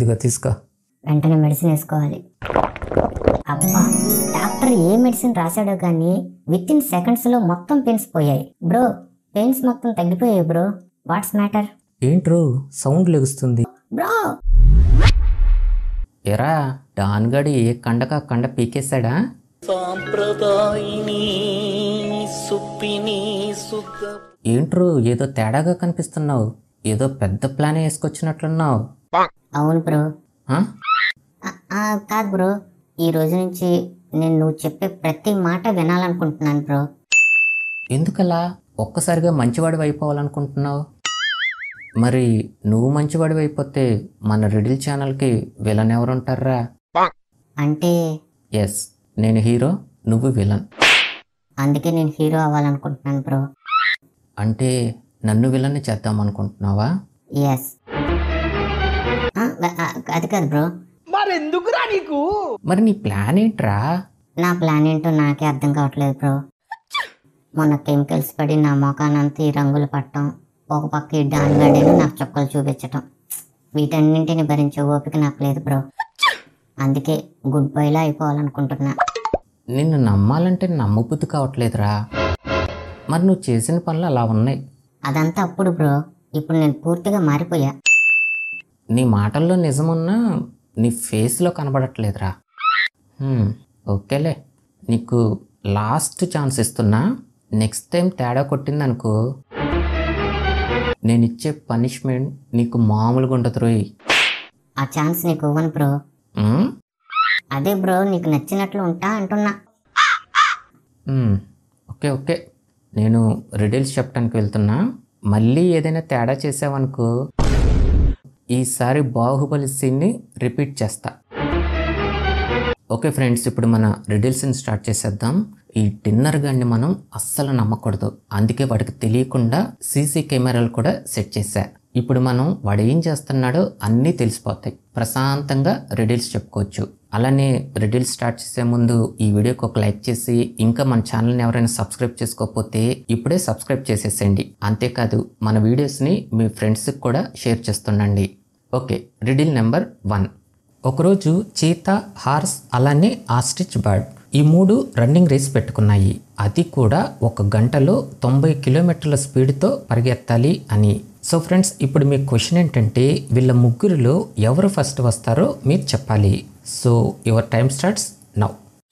ఇదిగో తీసుకో వెంటనే మెడిసిన్ వేసుకోవాలి అబ్బా డాక్టర్ ఏ మెడిసిన్ రాశాడో కానీ విత్ ఇన్ సెకండ్స్ లో మొత్తం పెయిన్స్ పోయాయి బ్రో పెయిన్స్ మొత్తం తగ్గిపోయాయి బ్రో వాట్స్ మ్యాటర్ ఏంట్రో సౌండ్ లెగుస్తుంది బ్రో ఎరా డాన్గాడి ఏ కండక కండ పీకేశాడా సాంప్రదాయిని సుప్పిని సుఖ ఏంట్రో ఏదో తేడాగా కనిపిస్తున్నావు ఏదో పెద్ద ప్లాన్ వేసుకొచ్చినట్లున్నావు అవును బ్రో ఆ? ఆ, ఆ, కాదు బ్రో ఈ రోజు నుంచి నేను నువ్వు చెప్పే ప్రతి మాట వినాలనుకుంటున్నాను బ్రో ఎందుకలా ఒక్కసారిగా మంచివాడివి అయిపోవాలనుకుంటున్నావు మరి నువ్వు మంచివాడివి అయిపోతే మన రిడిల్ ఛానల్కి విలన్ ఎవరుంటారా అంటే ఎస్ నేను హీరో నువ్వు విలన్ అందుకే నేను హీరో అవ్వాలనుకుంటున్నాను బ్రో అంటే నన్ను విలన్ చేద్దాం అనుకుంటున్నావా ఎస్ అది కాదు బ్రో మరి నీ ప్లాన్ ఏంట్రా నా ప్లాన్ ఏంటో నాకే అర్థం కావట్లేదు బ్రో మొన్న కెమికల్స్ పడి నా మొఖానంతా ఈ రంగులు పట్టడం ఒక పక్క ఈ డాన్ గడ్డను నాకు చుక్కలు చూపించటం వీటన్నింటిని భరించే ఓపిక నాకు లేదు బ్రో అందుకే గుడ్ బైలా అయిపోవాలనుకుంటున్నా నిన్ను నమ్మాలంటే నమ్మబుద్ధి కావట్లేదురా మరి నువ్వు చేసిన పనులు అలా ఉన్నాయి అదంతా అప్పుడు బ్రో ఇప్పుడు నేను పూర్తిగా మారిపోయా నీ మాటల్లో నిజమున్నా నీ ఫేస్లో కనబడట్లేదురా హ్మ్, ఓకేలే నీకు లాస్ట్ ఛాన్స్ ఇస్తున్నా నెక్స్ట్ టైం తేడా కొట్టిందనుకో నేను ఇచ్చే పనిష్మెంట్ నీకు మామూలుగా ఉండదు రోయ్ ఆ ఛాన్స్ నీకు ఇవ్వను బ్రో హ్మ్? అదే బ్రో నీకు నచ్చినట్లు ఉంటా అంటున్నా హ్మ్, ఓకే ఓకే నేను రిడిల్స్ చెప్పడానికి వెళ్తున్నా మళ్ళీ ఏదైనా తేడా చేసావనుకో ఈసారి బాహుబలి సీన్ని రిపీట్ చేస్తా ఓకే ఫ్రెండ్స్ ఇప్పుడు మన రిడిల్స్ని స్టార్ట్ చేసేద్దాం ఈ డిన్నర్ గాన్ని మనం అస్సలు నమ్మకూడదు అందుకే వాడికి తెలియకుండా సీసీ కెమెరాలు కూడా సెట్ చేశా ఇప్పుడు మనం వాడు ఏం చేస్తున్నాడో అన్నీ తెలిసిపోతాయి ప్రశాంతంగా రిడిల్స్ చెప్పుకోవచ్చు అలానే రిడిల్స్ స్టార్ట్ చేసే ముందు ఈ వీడియోకి ఒక లైక్ చేసి ఇంకా మన ఛానల్ని ఎవరైనా సబ్స్క్రైబ్ చేసుకోకపోతే ఇప్పుడే సబ్స్క్రైబ్ చేసేసేయండి అంతేకాదు మన వీడియోస్ని మీ ఫ్రెండ్స్కి కూడా షేర్ చేస్తుండండి ఓకే రిడిల్ నెంబర్ వన్ ఒకరోజు చీతా హార్స్ అలానే ఆస్ట్రిచ్ బర్డ్ ఈ మూడు రన్నింగ్ రేస్ పెట్టుకున్నాయి అది కూడా ఒక గంటలో తొంభై కిలోమీటర్ల స్పీడ్తో పరిగెత్తాలి అని సో ఫ్రెండ్స్ ఇప్పుడు మీ క్వశ్చన్ ఏంటంటే వీళ్ళ ముగ్గురిలో ఎవరు ఫస్ట్ వస్తారో మీరు చెప్పాలి so your time starts now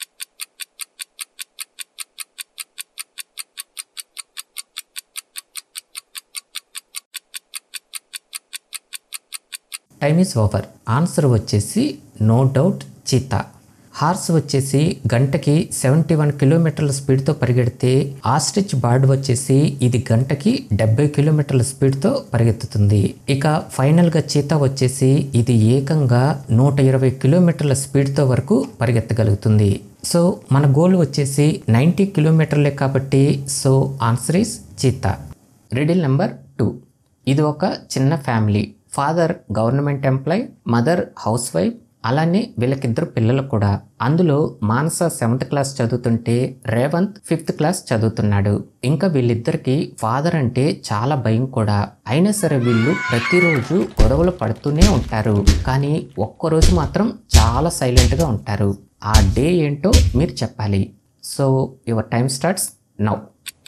time is over answer వచ్చేసి నో డౌట్ చీతా హార్స్ వచ్చేసి గంటకి సెవెంటీ వన్ కిలోమీటర్ల స్పీడ్తో పరిగెడితే ఆస్ట్రిచ్ బర్డ్ వచ్చేసి ఇది గంటకి డెబ్బై కిలోమీటర్ల స్పీడ్తో పరిగెత్తుతుంది ఇక ఫైనల్గా చీతా వచ్చేసి ఇది ఏకంగా నూట ఇరవై కిలోమీటర్ల స్పీడ్తో వరకు పరిగెత్తగలుగుతుంది సో మన గోల్ వచ్చేసి నైంటీ కిలోమీటర్లే కాబట్టి so answer is cheetah riddle number two ఇది ఒక చిన్న family father government employee mother housewife అలానే వీళ్ళకిద్దరు పిల్లలు కూడా అందులో మానస సెవెంత్ క్లాస్ చదువుతుంటే రేవంత్ ఫిఫ్త్ క్లాస్ చదువుతున్నాడు ఇంకా వీళ్ళిద్దరికి ఫాదర్ అంటే చాలా భయం కూడా అయినా సరే వీళ్ళు ప్రతిరోజు గొడవలు పడుతూనే ఉంటారు కానీ ఒక్కరోజు మాత్రం చాలా సైలెంట్గా ఉంటారు ఆ డే ఏంటో మీరు చెప్పాలి so your time starts now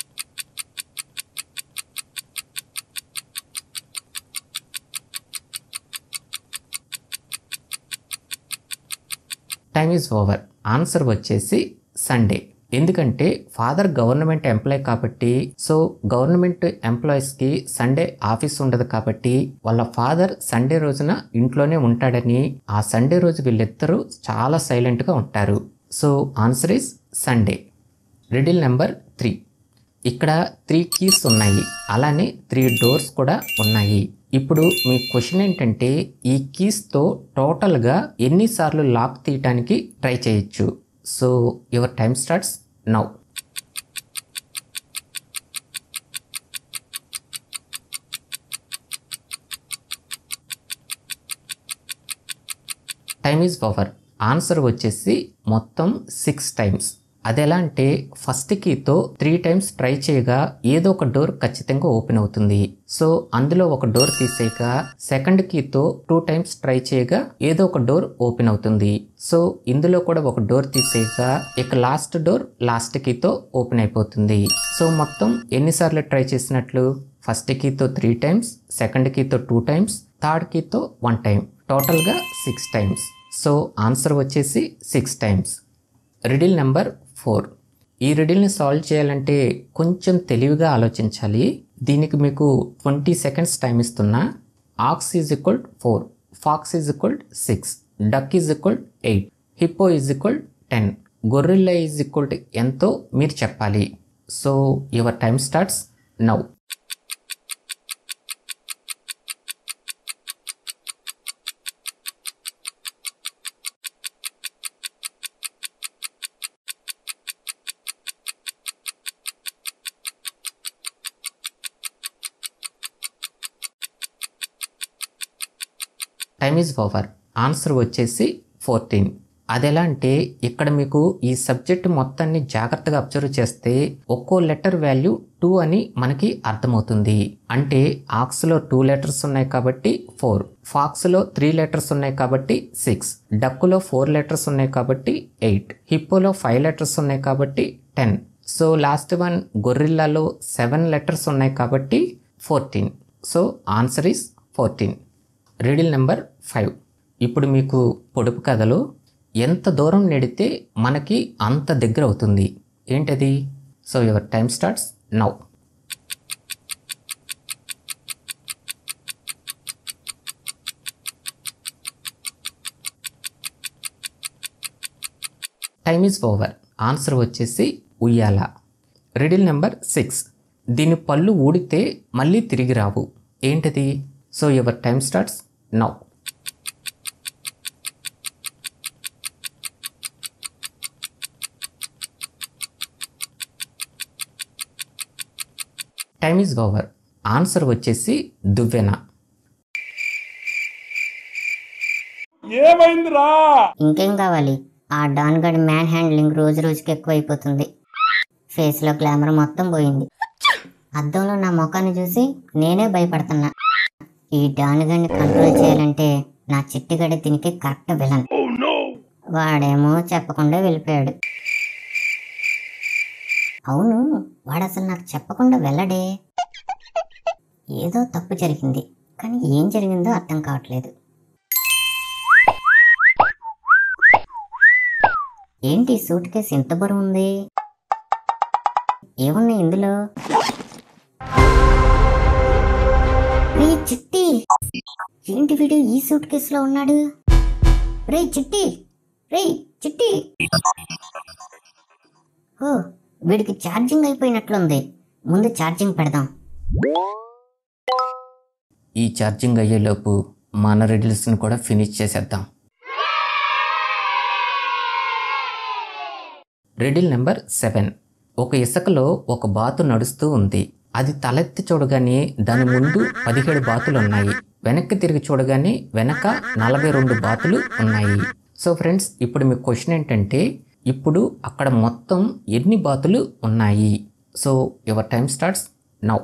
time is over answer వచ్చేసి సండే ఎందుకంటే ఫాదర్ గవర్నమెంట్ ఎంప్లాయ్ కాబట్టి సో గవర్నమెంట్ ఎంప్లాయీస్కి సండే ఆఫీస్ ఉండదు కాబట్టి వాళ్ళ ఫాదర్ సండే రోజున ఇంట్లోనే ఉంటాడని ఆ సండే రోజు వీళ్ళిద్దరూ చాలా సైలెంట్గా ఉంటారు so answer is Sunday riddle number three ఇక్కడ త్రీ కీస్ ఉన్నాయి అలానే త్రీ డోర్స్ కూడా ఉన్నాయి ఇప్పుడు మీ క్వశ్చన్ ఏంటంటే ఈ కీస్తో టోటల్గా ఎన్నిసార్లు లాక్ తీయటానికి ట్రై చేయొచ్చు so your time starts now time is over answer వచ్చేసి మొత్తం సిక్స్ టైమ్స్ అది ఎలా అంటే ఫస్ట్ కీతో త్రీ టైమ్స్ ట్రై చేయగా ఏదో ఒక డోర్ ఖచ్చితంగా ఓపెన్ అవుతుంది సో అందులో ఒక డోర్ తీసేయక సెకండ్ కీతో టూ టైమ్స్ ట్రై చేయగా ఏదో ఒక డోర్ ఓపెన్ అవుతుంది సో ఇందులో కూడా ఒక డోర్ తీసేయక ఇక లాస్ట్ డోర్ లాస్ట్ కీతో ఓపెన్ అయిపోతుంది సో మొత్తం ఎన్నిసార్లు ట్రై చేసినట్లు ఫస్ట్ కీతో త్రీ టైమ్స్ సెకండ్ కీతో టూ టైమ్స్ థర్డ్ కీతో వన్ టైం టోటల్గా సిక్స్ టైమ్స్ సో ఆన్సర్ వచ్చేసి six times riddle number four ఈ రిడిల్ని సాల్వ్ చేయాలంటే కొంచెం తెలివిగా ఆలోచించాలి దీనికి మీకు ట్వంటీ సెకండ్స్ టైం ఇస్తున్నా ox is equal four fox is equal six duck is equal eight hippo is equal ten gorilla is equal ఎంతో మీరు చెప్పాలి so your time starts now time is over answer వచ్చేసి fourteen అది ఎలా అంటే ఇక్కడ మీకు ఈ సబ్జెక్ట్ మొత్తాన్ని జాగ్రత్తగా అబ్జర్వ్ చేస్తే ఒక్కో లెటర్ వాల్యూ టూ అని మనకి అర్థమవుతుంది అంటే ఆక్స్లో టూ లెటర్స్ ఉన్నాయి కాబట్టి ఫోర్ ఫాక్స్లో త్రీ లెటర్స్ ఉన్నాయి కాబట్టి సిక్స్ డక్కులో ఫోర్ లెటర్స్ ఉన్నాయి కాబట్టి ఎయిట్ హిప్పోలో ఫైవ్ లెటర్స్ ఉన్నాయి కాబట్టి టెన్ సో లాస్ట్ వన్ గొర్రిల్లాలో సెవెన్ లెటర్స్ ఉన్నాయి కాబట్టి fourteen so answer is fourteen riddle number five ఇప్పుడు మీకు పొడుపు కథలో ఎంత దూరం నెడితే మనకి అంత దగ్గర అవుతుంది ఏంటది so your time starts now time is over answer వచ్చేసి ఉయ్యాల రిడిల్ నెంబర్ సిక్స్ దీని పళ్ళు ఊడితే మళ్ళీ తిరిగి రావు ఏంటది so your time starts now time is over answer వచ్చేసి దువ్వెన ఇంకేం కావాలి ఆ డాన్ గడ్ మ్యాన్ హ్యాండ్లింగ్ రోజు రోజుకి ఎక్కువైపోతుంది ఫేస్లో గ్లామర్ మొత్తం పోయింది అద్దంలో నా ముఖాన్ని చూసి నేనే భయపడుతున్నా ఈ డాన్ గడ్ని కంట్రోల్ చేయాలంటే నా చిట్టిగడి దీనికి కరెక్ట్ విలన్ వాడేమో చెప్పకుండా వెళ్ళిపోయాడు అవును వాడు అసలు నాకు చెప్పకుండా వెళ్ళడే ఏదో తప్పు జరిగింది కానీ ఏం జరిగిందో అర్థం కావట్లేదు ఏంటి సూట్ కేసు ఇంత బరువు ఉంది ఏమున్నాయి ఇందులో రే చిట్టి ఏంటి వీడు ఈ సూట్ కేసులో ఉన్నాడు రే చిట్టి రే చిట్టి ఓ వీడికి ఛార్జింగ్ అయిపోయినట్లుంది ముందు ఛార్జింగ్ పెడదాం ఈ ఛార్జింగ్ అయ్యేలోపు మన రిడిల్స్ని కూడా ఫినిష్ చేసేద్దాం రెడిల్ నెంబర్ సెవెన్ ఒక ఇసుకలో ఒక బాతు నడుస్తూ ఉంది అది తలెత్తి చూడగానే దాని ముందు పదిహేడు బాతులు ఉన్నాయి వెనక్కి తిరిగి చూడగానే వెనక నలభై రెండు బాతులు ఉన్నాయి సో ఫ్రెండ్స్ ఇప్పుడు మీ క్వశ్చన్ ఏంటంటే ఇప్పుడు అక్కడ మొత్తం ఎన్ని బాతులు ఉన్నాయి so your time starts now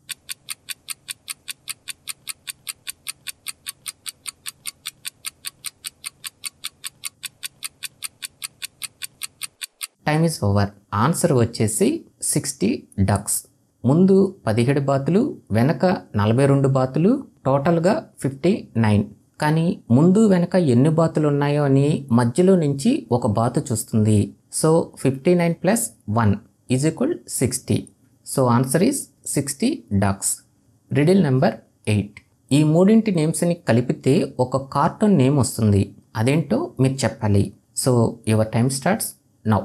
time is over answer వచ్చేసి సిక్స్టీ డక్స్ ముందు పదిహేడు బాతులు వెనక నలభై రెండు బాతులు టోటల్గా ఫిఫ్టీ నైన్ కానీ ముందు వెనక ఎన్ని బాతులు ఉన్నాయో అని మధ్యలో నుంచి ఒక బాతు చూస్తుంది so fifty nine plus one is equal sixty so answer is sixty ducks riddle number eight ఈ మూడింటి నేమ్స్ని కలిపితే ఒక కార్టూన్ నేమ్ వస్తుంది అదేంటో మీరు చెప్పాలి so your time starts now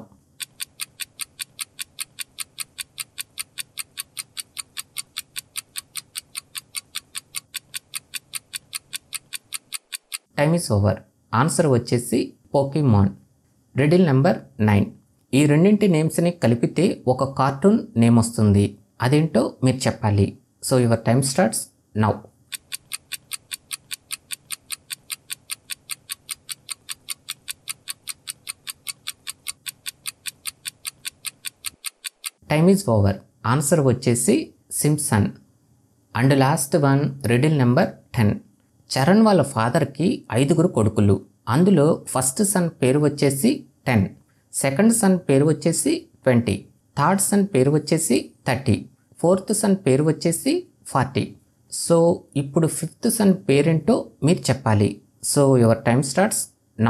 time is over answer వచ్చేసి పోకీమాన్ రెడిల్ నెంబర్ నైన్ ఈ రెండింటి నేమ్స్ని కలిపితే ఒక కార్టూన్ నేమ్ వస్తుంది అదేంటో మీరు చెప్పాలి so your time starts now time is over answer వచ్చేసి Simpson and last one riddle number ten Charan వాళ్ళ ఫాదర్కి ఐదుగురు కొడుకులు అందులో ఫస్ట్ సన్ పేరు వచ్చేసి టెన్ సెకండ్ సన్ పేరు వచ్చేసి ట్వంటీ థర్డ్ సన్ పేరు వచ్చేసి థర్టీ ఫోర్త్ సన్ పేరు వచ్చేసి ఫార్టీ సో ఇప్పుడు ఫిఫ్త్ సన్ పేరేంటో మీరు చెప్పాలి so your time starts now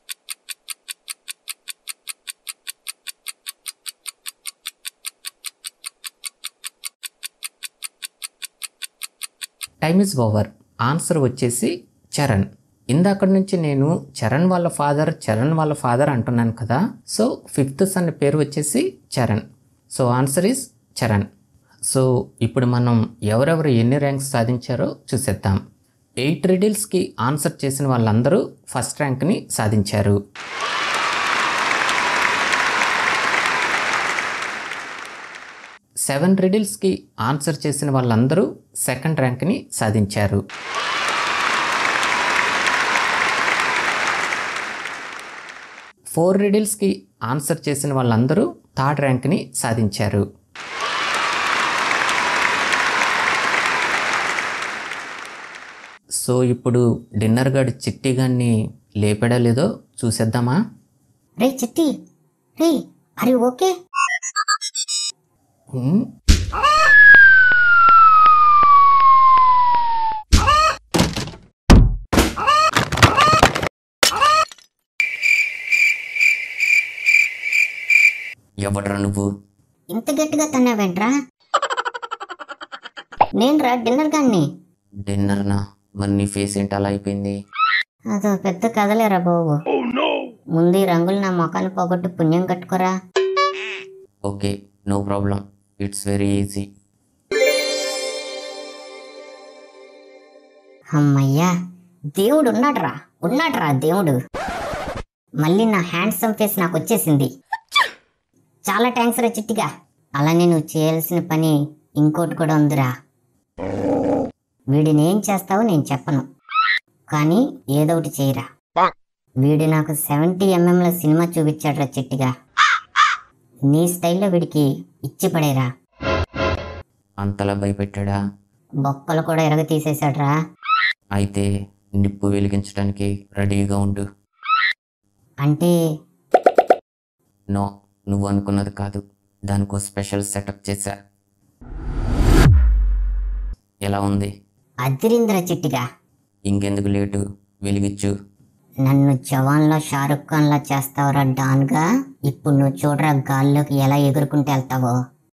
time is over answer వచ్చేసి చరణ్ ఇందాక నుంచి నేను చరణ్ వాళ్ళ ఫాదర్ చరణ్ వాళ్ళ ఫాదర్ అంటున్నాను కదా సో ఫిఫ్త్ సన్ పేరు వచ్చేసి Charan so answer is Charan so ఇప్పుడు మనం ఎవరెవరు ఎన్ని ర్యాంక్స్ సాధించారో చూసేద్దాం ఎయిట్ రిడిల్స్కి ఆన్సర్ చేసిన వాళ్ళందరూ ఫస్ట్ ర్యాంక్ని సాధించారు సెవెన్ రిడిల్స్కి ఆన్సర్ చేసిన వాళ్ళందరూ సెకండ్ ర్యాంక్ని సాధించారు ఫోర్ రిడిల్స్కి ఆన్సర్ చేసిన వాళ్ళందరూ థర్డ్ ర్యాంక్ని సాధించారు సో ఇప్పుడు డిన్నర్ గడ్ చిట్టి గాన్ని లేపాడా లేదో చూసేద్దామా రే చిట్టి రే అరే ఓకే హ్మ్, ఎవడ్రా నువ్వు ఇంత గట్టిగా తన్నావేంట్రా నేను రా డిన్నర్ గాన్ని డిన్నర్నా మరి నీ ఫేస్ ఏంటి అలా అయిపోయింది అదో పెద్ద కథలేరా బాబు ముందు ఈ రంగులు నా మొఖాన్ని పోగొట్టు పుణ్యం కట్టుకోరా okay no problem it's very easy అమ్మయ్యా దేవుడు ఉన్నాడ్రా ఉన్నాడ్రా దేవుడు మళ్ళీ నా హ్యాండ్సమ్ ఫేస్ నాకు వచ్చేసింది చాలా థ్యాంక్స్ రా చిట్టిగా అలానే నువ్వు చేయాల్సిన పని ఇంకోటి కూడా ఉందిరా వీడిని ఏం చేస్తావో నేను చెప్పను కానీ ఏదో ఒకటి చేయరా వీడు నాకు సెవెంటీ ఎంఎంల సినిమా చూపించాడురా చిట్టిగా నీ స్టైల్లో వీడికి ఇచ్చి పడేరా అంతలా భయపెట్టాడా బొక్కలు కూడా ఎరగ తీసేశాడ్రా అయితే నిప్పు వెలిగించడానికి రెడీగా ఉండు అంటే నో నువ్వు అనుకున్నది కాదు దానికో స్పెషల్ సెటప్ చేశా ఎలా ఉంది అదిరింద్ర చిట్టిగా ఇంకెందుకు లేటు వెలిగించు నన్ను జవాన్లో షారుఖ్ ఖాన్ లా చేస్తావురా డాన్గా ఇప్పుడు నువ్వు చూడరా గాల్లోకి ఎలా ఎగురుకుంటూ వెళ్తావో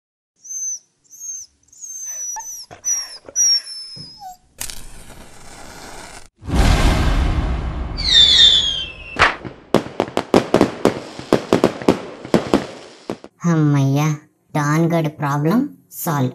అమ్మయ్యా డాన్ గడ్ ప్రాబ్లం సాల్వ్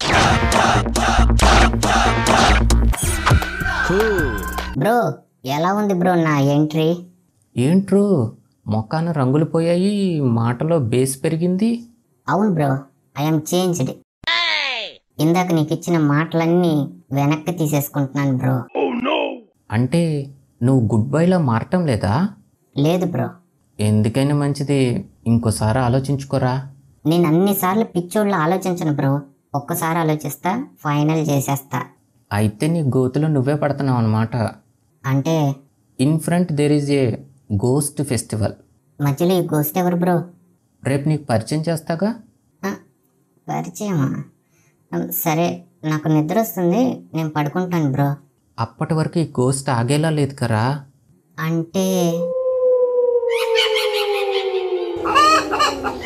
బ్రో ఎలా ఉంది బ్రో నా ఎంట్రీ ఏంట్రో మొక్కాన రంగులు పోయాయి మాటలో బేస్ పెరిగింది అవును బ్రో ఐఎమ్ చేంజ్డ్ ఇందాక నీకు ఇచ్చిన మాటలన్నీ వెనక్కి తీసేసుకుంటున్నాను బ్రో అంటే నువ్వు గుడ్ బైలా మారటం లేదా లేదు బ్రో ఎందుకైనా మంచిది ఇంకోసారి ఆలోచించుకోరా నేను అన్నిసార్లు పిచ్చోళ్ళు ఆలోచించను బ్రో ఒక్కసారి ఆలోచిస్తా ఫైనల్ చేసేస్తా అయితే నీ గోతులో నువ్వే పడుతున్నావు అనమాట అంటే in front there is a ghost festival మధ్యలో ఈ గోస్ట్ ఎవరు బ్రో రేపు నీకు పరిచయం చేస్తాగా ఆ, పరిచయమా ఉమ్, సరే నాకు నిద్ర వస్తుంది నేను పడుకుంటాను బ్రో అప్పటి వరకు ఈ గోస్ట్ ఆగేలా లేదు కరా అంటే